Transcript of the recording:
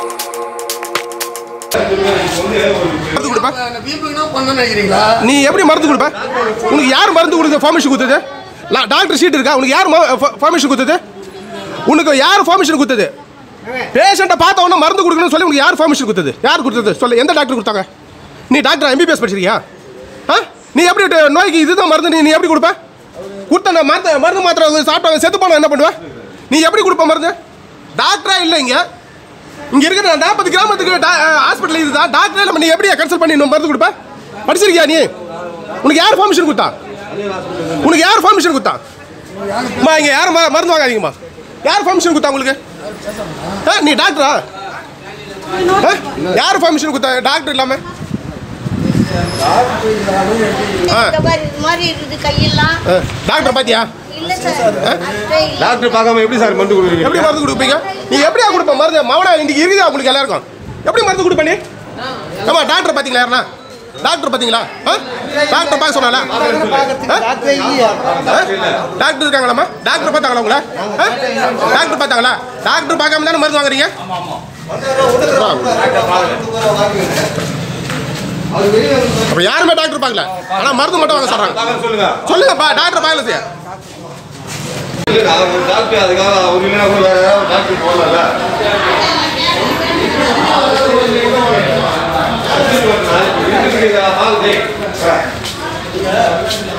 மருந்து கொடுப்ப வீம்புக்குன்னா பண்ண நினைக்கிறீங்களா நீ எப்படி மருந்து கொடுப்ப உனக்கு யார் மருந்து கொடுத்து ஃபார்மேஷன் கொடுத்தது லா- டாக்டர் ஷீட் இருக்கா உனக்கு யார் ஃபார்மேஷன் கொடுத்தது உனக்கு யார் ஃபார்மேஷன் கொடுத்தது பேஷண்ட்டை பார்த்த உடனே மருந்து கொடுக்கணும்னு சொல்லி உனக்கு யார் ஃபார்மேஷன் கொடுத்தது யார் கொடுத்தது சொல்லு எந்த டாக்டர் கொடுத்தாங்க நீ டாக்டர் எம்பிபிஎஸ் படிச்சிருக்கியா ஆ நீ எப்படி ட- நோய்க்கு இதுதான் மருந்து நீ நீ எப்படி கொடுப்ப கொடுத்த அந்த மருந்து மருந்து மாத்திரை சாப்பிட்டவங்க செத்து போனா என்ன பண்ணுவ நீ எப்படி கொடுப்ப மருந்து டாக்டரா இல்லை இங்க இங்க இருக்கிற நாற்பது கிராமத்துக்கு ஹாஸ்பிட்டல் இதுதான் டாக்டரே நம்ம நீ எப்படி கன்சல்ட் பண்ணி இன்னும் மருந்து கொடுப்ப படிச்சிருக்கியா நீ உனக்கு யார் ஃபார்மேஷன் கொடுத்தா உனக்கு யார் ஃபார்மேஷன் கொடுத்தா அம்மா இங்க யாரும் ம- மருந்து வாங்காதீங்கம்மா யார் ஃபார்மேஷன் கொடுத்தா உங்களுக்கு ஆ, நீ டாக்டரா ஆ? யார் ஃபார்மேஷன் கொடுத்தா டாக்டர் இல்லாம ஆ. இந்த மாதிரி இது மாதிரி இருக்குது கையெல்லாம் ஆ, டாக்டர் பாத்தியா இல்ல சார் அதுவே இல்ல. டாக்டர் பார்க்காம எப்படி சார் மருந்து கொடுக்குறீங்க எப்படி மருந்து கொடுப்பீங்க நீ எப்படியா கொடுப்ப மருந்து மவனா இன்னைக்கு இருக்குதா உங்களுக்கு எல்லாருக்கும் எப்படி மருந்து கொடுப்ப நீ ஆமா டாக்டர் பாத்தீங்களா யாருன்னா டாக்டர் பாத்தீங்களா ஆ? டாக்டர் பார்க்க சொன்னால டாக்டர் இருக்காங்களாம்மா டாக்டர் பார்த்தாங்களா உங்களா ஆ? டாக்டர் பார்த்தாங்களா டாக்டர் பார்க்காம தானே மருந்து வாங்குறீங்க அப்ப யாருமே டாக்டர் பார்க்கல ஆனா மருந்து மட்டும் வாங்க சொல்றாங்க சொல்லுங்க சொல்லுங்கப்பா டாக்டர் பார்க்கல சார் இல்ல, அவர் டாக்டர் அதுக்காக அவர் இல்லைன்னா கூட வேற யாராவது டாக்டர் போகலாம்ல வீட்டுக்கு ஆள் டேய்.